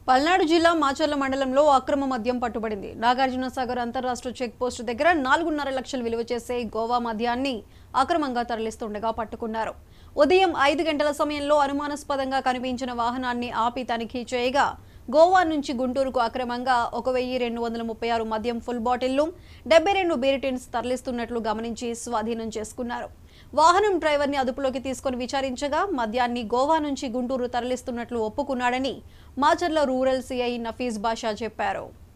పల్నాడు జిల్లా మాచర్ల మండలంలో అక్రమ మద్యం పట్టుబడింది నాగార్జున సాగర్ అంతర్రాష్ట్ర చెక్ పోస్ట్ దగ్గర నాలుగున్నర లక్షలు విలువ చేసే గోవా మద్యాన్ని అక్రమంగా తరలిస్తుండగా పట్టుకున్నారు ఉదయం ఐదు గంటల సమయంలో అనుమానాస్పదంగా కనిపించిన వాహనాన్ని ఆపి తనిఖీ చేయగా గోవా నుంచి గుంటూరుకు అక్రమంగా ఒక వెయ్యి రెండు వందల ముప్పై ఆరు మద్యం ఫుల్ బాటిళ్లు డెబ్బై రెండు బీరిటిన్స్ తరలిస్తున్నట్లు గమనించి స్వాధీనం చేసుకున్నారు వాహనం డ్రైవర్ని అదుపులోకి తీసుకొని విచారించగా మద్యాన్ని గోవా నుంచి గుంటూరు తరలిస్తున్నట్లు ఒప్పుకున్నాడని మాచర్ల రూరల్ సిఐ నఫీజ్ బాషా చెప్పారు